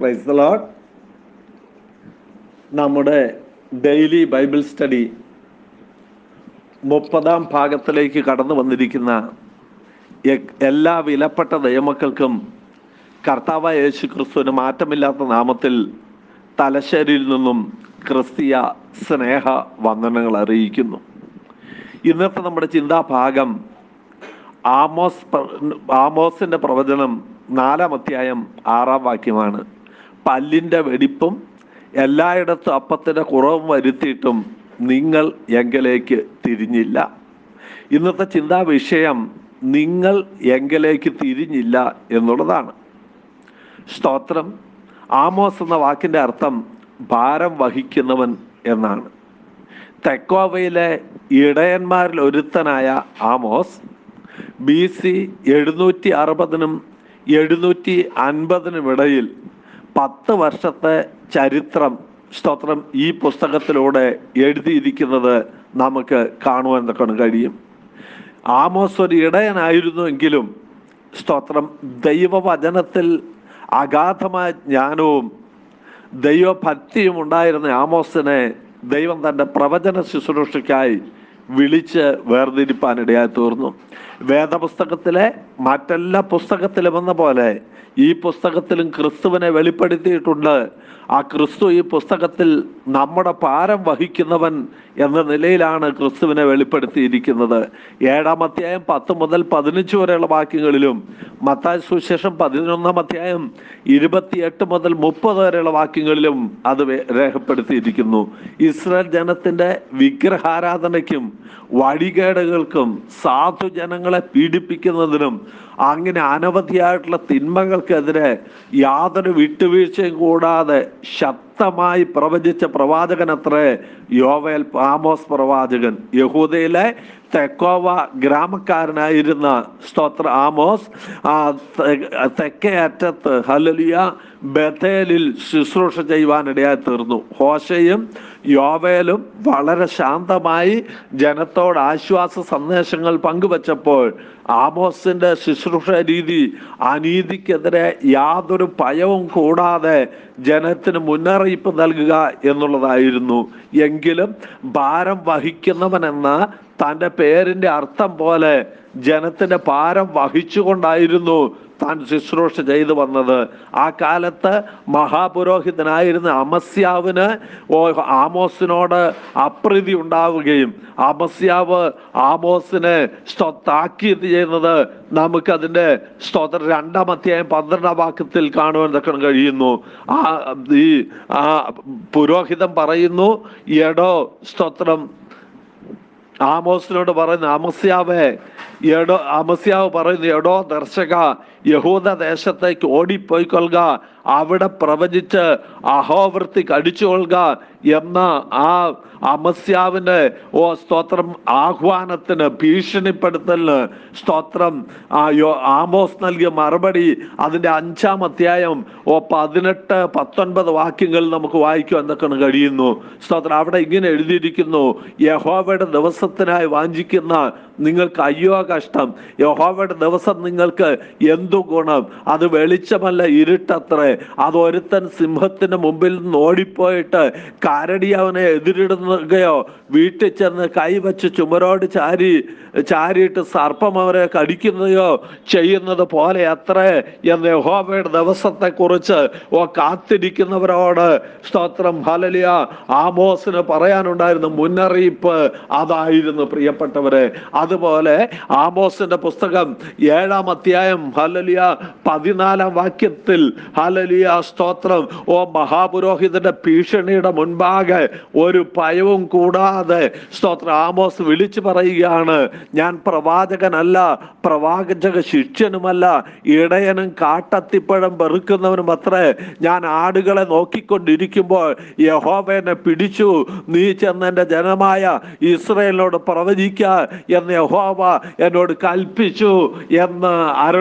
price the Lord നമ്മുടെ daily Bible study മുപ്പതാം ഭാഗത്തിലേക്ക് കടന്നു വന്നിരിക്കുന്ന എ- എല്ലാ വിലപ്പെട്ട ദൈവമക്കൾക്കും കർത്താവായ യേശു ക്രിസ്തുവിന് മാറ്റമില്ലാത്ത നാമത്തിൽ തലശ്ശേരിയിൽ നിന്നും ക്രിസ്തീയ സ്നേഹ വന്ദനങ്ങൾ അറിയിക്കുന്നു ഇന്നത്തെ നമ്മുടെ ചിന്താഭാഗം ആമോസ് പ്ര- ആമോസിന്റെ പ്രവചനം നാലാം അധ്യായം ആറാം വാക്യമാണ് പല്ലിന്റെ വെടിപ്പും എല്ലായിടത്തും അപ്പത്തിന്റെ കുറവും വരുത്തിയിട്ടും നിങ്ങൾ എങ്കിലേക്ക് തിരിഞ്ഞില്ല ഇന്നത്തെ ചിന്താ വിഷയം നിങ്ങൾ എങ്കിലേക്ക് തിരിഞ്ഞില്ല എന്നുള്ളതാണ് സ്തോത്രം ആമോസ് എന്ന വാക്കിന്റെ അർത്ഥം ഭാരം വഹിക്കുന്നവൻ എന്നാണ് തെക്കോവയിലെ ഇടയന്മാരിൽ ഒരുത്തനായ ആമോസ് ബി സി എഴുന്നൂറ്റി അറുപതിനും എഴുന്നൂറ്റി അൻപതിനും ഇടയിൽ പത്ത് വർഷത്തെ ചരിത്രം സ്തോത്രം ഈ പുസ്തകത്തിലൂടെ എഴുതിയിരിക്കുന്നത് നമുക്ക് കാണുവാൻ തൊക്കെ കഴിയും ആമോസ് ഒരു ഇടയനായിരുന്നുവെങ്കിലും സ്തോത്രം ദൈവവചനത്തിൽ അഗാധമായ ജ്ഞാനവും ദൈവഭക്തിയും ഉണ്ടായിരുന്ന ആമോസിനെ ദൈവം തൻ്റെ പ്രവചന ശുശ്രൂഷയ്ക്കായി വിളിച്ച് വേർതിരിപ്പാനിടയായി തീർന്നു വേദപുസ്തകത്തിലെ മറ്റെല്ലാ പുസ്തകത്തിലും എന്ന പോലെ ഈ പുസ്തകത്തിലും ക്രിസ്തുവിനെ വെളിപ്പെടുത്തിയിട്ടുണ്ട് ആ ക്രിസ്തു ഈ പുസ്തകത്തിൽ നമ്മുടെ ഭാരം വഹിക്കുന്നവൻ എന്ന നിലയിലാണ് ക്രിസ്തുവിനെ വെളിപ്പെടുത്തിയിരിക്കുന്നത് ഏഴാം അധ്യായം പത്ത് മുതൽ പതിനഞ്ച് വരെയുള്ള വാക്യങ്ങളിലും മത്തായ സുശേഷം പതിനൊന്നാം അധ്യായം ഇരുപത്തിയെട്ട് മുതൽ മുപ്പത് വരെയുള്ള വാക്യങ്ങളിലും അത് വേ- രേഖപ്പെടുത്തിയിരിക്കുന്നു ഇസ്രായേൽ ജനത്തിന്റെ വിഗ്രഹാരാധനയ്ക്കും വഴികേടുകൾക്കും സാധു ജനങ്ങളെ പീഡിപ്പിക്കുന്നതിനും അങ്ങനെ അനവധിയായിട്ടുള്ള തിന്മകൾക്കെതിരെ യാതൊരു വിട്ടുവീഴ്ചയും കൂടാതെ ശക്തമായി പ്രവചിച്ച പ്രവാചകൻ അത്രേ യോവേൽ ആമോസ് പ്രവാചകൻ യഹൂദയിലെ തെക്കോവ ഗ്രാമക്കാരനായിരുന്ന സ്തോത്ര ആമോസ് ആ തെ- തെക്കേ അറ്റത്ത് ഹലലിയ ബഥേലിൽ ശുശ്രൂഷ ചെയ്യുവാനിടയായി തീർന്നു ഹോശയും യോവേലും വളരെ ശാന്തമായി ജനത്തോട് ആശ്വാസ സന്ദേശങ്ങൾ പങ്കുവച്ചപ്പോൾ ആമോസിന്റെ ശുശ്രൂഷ രീതി അനീതിക്കെതിരെ യാതൊരു ഭയവും കൂടാതെ ജനത്തിന് മുന്നറിയിപ്പ് നൽകുക എന്നുള്ളതായിരുന്നു എങ്കിലും ഭാരം വഹിക്കുന്നവൻ എന്ന തൻ്റെ പേരിന്റെ അർത്ഥം പോലെ ജനത്തിന്റെ ഭാരം വഹിച്ചുകൊണ്ടായിരുന്നു താൻ ശുശ്രൂഷ ചെയ്തു വന്നത് ആ കാലത്ത് മഹാപുരോഹിതനായിരുന്ന അമസ്യാവിന് ഓ ആമോസിനോട് അപ്രീതി ഉണ്ടാവുകയും അമസ്യാവ് ആമോസിനെ സ്തോ- താക്കീത് ചെയ്യുന്നത് നമുക്കതിന്റെ സ്തോത്രം രണ്ടാം അധ്യായം പന്ത്രണ്ടാം വാക്യത്തിൽ കാണുവാൻ തക്ക കഴിയുന്നു ആ ഈ ആ പുരോഹിതൻ പറയുന്നു എടോ സ്തോത്രം ആമോസിനോട് പറയുന്നു അമസ്യാവേ എടോ അമസ്യാവ് പറയുന്നു എടോ ദർശക യഹൂദ ദേശത്തേക്ക് ഓടിപ്പോയിക്കൊള്ളുക അവിടെ പ്രവചിച്ച് അഹോവൃത്തി കടിച്ചുകൊള്ളുക എന്ന ആ അമസ്യാവിന്റെ ഓ സ്തോത്രം ആഹ്വാനത്തിന് ഭീഷണിപ്പെടുത്തലിന് സ്തോത്രം ആ യോ ആമോസ് നൽകിയ മറുപടി അതിന്റെ അഞ്ചാം അധ്യായം ഓ പതിനെട്ട് പത്തൊൻപത് വാക്യങ്ങൾ നമുക്ക് വായിക്കുവാൻ എന്തൊക്കെയാണ് കഴിയുന്നു സ്തോത്രം അവിടെ ഇങ്ങനെ എഴുതിയിരിക്കുന്നു യഹോവയുടെ ദിവസത്തിനായി വാഞ്ചിക്കുന്ന നിങ്ങൾക്ക് അയ്യോ കഷ്ടം യഹോവയുടെ ദിവസം നിങ്ങൾക്ക് എന്തു ഗുണം അത് വെളിച്ചമല്ല ഇരുട്ടത്രേ അത് ഒരുത്തൻ സിംഹത്തിന് മുമ്പിൽ നിന്ന് ഓടിപ്പോയിട്ട് കരടി അവനെ എതിരിടുകയോ വീട്ടിൽ ചെന്ന് കൈവച്ച് ചുമരോട് ചാരി ചാരിയിട്ട് സർപ്പം അവരെ കടിക്കുന്നതയോ ചെയ്യുന്നത് പോലെ അത്രേ എന്ന് യഹോവയുടെ ദിവസത്തെ കുറിച്ച് ഓ കാത്തിരിക്കുന്നവരോട് സ്തോത്രം ഹലലിയ ആമോസിന് പറയാനുണ്ടായിരുന്ന മുന്നറിയിപ്പ് അതായിരുന്നു പ്രിയപ്പെട്ടവരെ അതുപോലെ ആമോസിന്റെ പുസ്തകം ഏഴാം അധ്യായം ഹലലിയ പതിനാലാം വാക്യത്തിൽ ഹലലിയ സ്തോത്രം ഓ മഹാപുരോഹിതന്റെ ഭീഷണിയുടെ മുൻപാകെ ഒരു ഭയവും കൂടാതെ സ്തോത്രം ആമോസ് വിളിച്ചു പറയുകയാണ് ഞാൻ പ്രവാചകനല്ല പ്രവാചക ശിഷ്യനുമല്ല ഇടയനും കാട്ടത്തിപ്പഴം വെറുക്കുന്നവനും അത്രേ ഞാൻ ആടുകളെ നോക്കിക്കൊണ്ടിരിക്കുമ്പോൾ യഹോവ എന്നെ പിടിച്ചു നീ ചെന്ന് എൻ്റെ ജനമായ ഇസ്രയേലിനോട് പ്രവചിക്ക എന്ന് യഹോവ എന്നോട് കൽപ്പിച്ചു എന്ന് അരുളപ്പാട്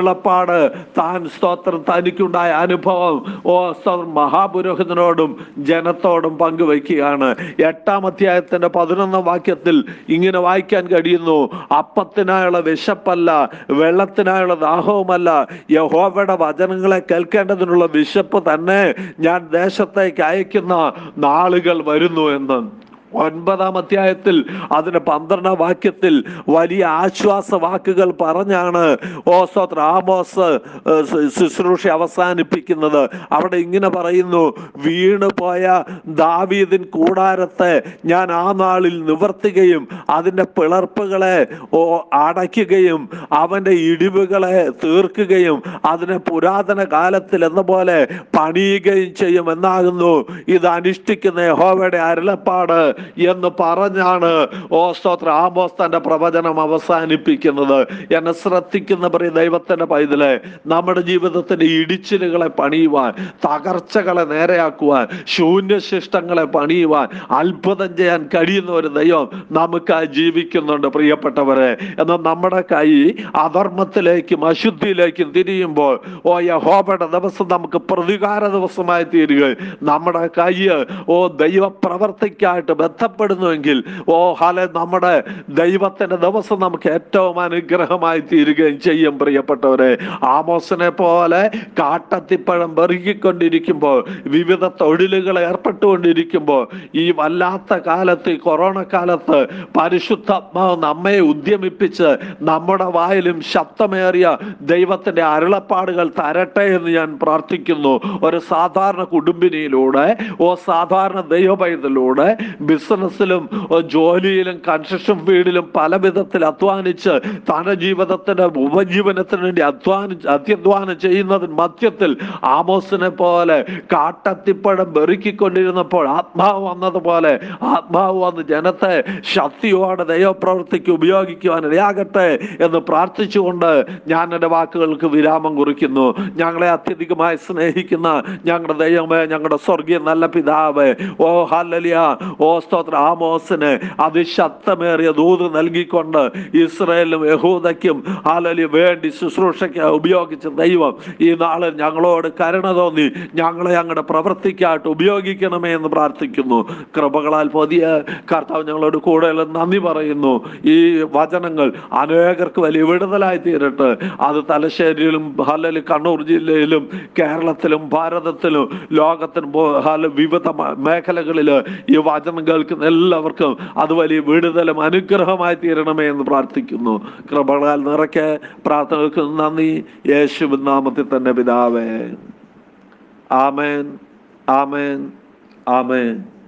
അരുളപ്പാട് താൻ സ്തോത്രം തനിക്കുണ്ടായ അനുഭവം ഓ സ്തോത്രം മഹാപുരോഹിതനോടും ജനത്തോടും പങ്കുവയ്ക്കുകയാണ് എട്ടാം അധ്യായത്തിന്റെ പതിനൊന്നാം വാക്യത്തിൽ ഇങ്ങനെ വായിക്കാൻ കഴിയുന്നു അപ്പത്തിനായുള്ള വിശപ്പല്ല വെള്ളത്തിനായുള്ള ദാഹവുമല്ല യഹോവയുടെ വചനങ്ങളെ കേൾക്കേണ്ടതിനുള്ള വിശപ്പ് തന്നെ ഞാൻ ദേശത്തേക്ക് അയക്കുന്ന നാളുകൾ വരുന്നു എന്ന് ഒൻപതാം അധ്യായത്തിൽ അതിന്റെ പന്ത്രണ്ടാം വാക്യത്തിൽ വലിയ ആശ്വാസ വാക്കുകൾ പറഞ്ഞാണ് ഓ സ്തോത്ര ആമോസ് ഏഹ്, ശു- ശുശ്രൂഷ അവസാനിപ്പിക്കുന്നത് അവിടെ ഇങ്ങനെ പറയുന്നു വീണു പോയ ദാവീദിൻ കൂടാരത്തെ ഞാൻ ആ നാളിൽ നിവർത്തുകയും അതിന്റെ പിളർപ്പുകളെ ഓ അടയ്ക്കുകയും അവന്റെ ഇടിവുകളെ തീർക്കുകയും അതിനെ പുരാതന കാലത്തിൽ എന്ന പോലെ പണിയുകയും ചെയ്യും എന്നാകുന്നു ഇത് അനുഷ്ഠിക്കുന്ന യഹോവയുടെ അരുളപ്പാട് എന്ന് പറഞ്ഞാണ് ഓ സ്തോത്ര ആമോസ് തന്റെ പ്രവചനം അവസാനിപ്പിക്കുന്നത് എന്നെ ശ്രദ്ധിക്കുന്ന പ്രിയ ദൈവത്തിന്റെ പൈതലെ നമ്മുടെ ജീവിതത്തിന്റെ ഇടിച്ചിലുകളെ പണിയുവാൻ തകർച്ചകളെ നേരെയാക്കുവാൻ ശൂന്യശിഷ്ടങ്ങളെ പണിയുവാൻ അത്ഭുതം ചെയ്യാൻ കഴിയുന്ന ഒരു ദൈവം നമുക്കായി ജീവിക്കുന്നുണ്ട് പ്രിയപ്പെട്ടവരെ എന്നാൽ നമ്മുടെ കൈ അധർമ്മത്തിലേക്കും അശുദ്ധിയിലേക്കും തിരിയുമ്പോൾ ഓ യഹോബയുടെ ദിവസം നമുക്ക് പ്രതികാര ദിവസമായി തീരുകയും നമ്മുടെ കൈ ഓ ദൈവപ്രവർത്തിക്കായിട്ട് ബന്ധപ്പെടുന്നുവെങ്കിൽ ഓ ഹല നമ്മുടെ ദൈവത്തിന്റെ ദിവസം നമുക്ക് ഏറ്റവും അനുഗ്രഹമായി തീരുകയും ചെയ്യും പ്രിയപ്പെട്ടവരെ ആമോസിനെ പോലെ കാട്ടത്തിപ്പഴം പെറുകിക്കൊണ്ടിരിക്കുമ്പോൾ വിവിധ തൊഴിലുകൾ ഏർപ്പെട്ടുകൊണ്ടിരിക്കുമ്പോൾ ഈ വല്ലാത്ത കാലത്ത് ഈ കൊറോണ കാലത്ത് പരിശുദ്ധാത്മാവ് നമ്മെ ഉദ്യമിപ്പിച്ച് നമ്മുടെ വായിലും ശബ്ദമേറിയ ദൈവത്തിന്റെ അരുളപ്പാടുകൾ തരട്ടെ എന്ന് ഞാൻ പ്രാർത്ഥിക്കുന്നു ഒരു സാധാരണ കുടുംബിനിയിലൂടെ ഓ സാധാരണ ദൈവപൈതലൂടെ ബിസിനസ്സിലും ഓ ജോലിയിലും കൺസ്ട്രക്ഷൻ ഫീൽഡിലും പല വിധത്തിൽ അധ്വാനിച്ച് തന്റെ ജീവിതത്തിന്റെ ഉപജീവനത്തിന് വേണ്ടി അധ്വാനം അത്യധ്വാനം ചെയ്യുന്നതിന് മധ്യത്തിൽ ആമോസിനെ പോലെ കാട്ടത്തിപ്പഴം വെറുക്കിക്കൊണ്ടിരുന്നപ്പോൾ ആത്മാവ് വന്നതുപോലെ ആത്മാവ് വന്ന് ജനത്തെ ശക്തിയോടെ ദൈവപ്രവൃത്തിക്ക് ഉപയോഗിക്കുവാൻ ഇടയാകട്ടെ എന്ന് പ്രാർത്ഥിച്ചുകൊണ്ട് ഞാൻ എൻ്റെ വാക്കുകൾക്ക് വിരാമം കുറിക്കുന്നു ഞങ്ങളെ അത്യധികമായി സ്നേഹിക്കുന്ന ഞങ്ങളുടെ ദൈവമേ ഞങ്ങളുടെ സ്വർഗീയ നല്ല പിതാവേ ഓ ഹല്ലലിയ ഓ സ്തോത്ര ആമോസിന് അതിശക്തമേറിയ ദൂത് നൽകിക്കൊണ്ട് ഇസ്രയേലിനും യഹൂദയ്ക്കും ഹാലലി വേണ്ടി ശുശ്രൂഷയ്ക്ക് ഉപയോഗിച്ച ദൈവം ഈ നാളിൽ ഞങ്ങളോട് കരുണ തോന്നി ഞങ്ങളെ ഞങ്ങളുടെ പ്രവൃത്തിക്കായിട്ട് ഉപയോഗിക്കണമേ എന്ന് പ്രാർത്ഥിക്കുന്നു കൃപകളാൽ പുതിയ കർത്താവ് ഞങ്ങളോട് കൂടുതൽ നന്ദി പറയുന്നു ഈ വചനങ്ങൾ അനേകർക്ക് വലിയ വിടുതലായി തീരട്ടെ അത് തലശ്ശേരിയിലും ഹലല് കണ്ണൂർ ജില്ലയിലും കേരളത്തിലും ഭാരതത്തിലും ലോകത്തിനും പോ- ഹല വിവിധ മ- മേഖലകളിൽ ഈ വചനം കേൾക്കുന്ന എല്ലാവർക്കും അത് വലിയ വിടുതലും അനുഗ്രഹമായി തീരണമേ എന്ന് പ്രാർത്ഥിക്കുന്നു കൃപകളാൽ നിറയ്ക്ക് പ്രാർത്ഥനകൾക്ക് നന്ദി യേശു നാമത്തിൽ തന്നെ പിതാവേ ആമേൻ ആമേൻ ആമേൻ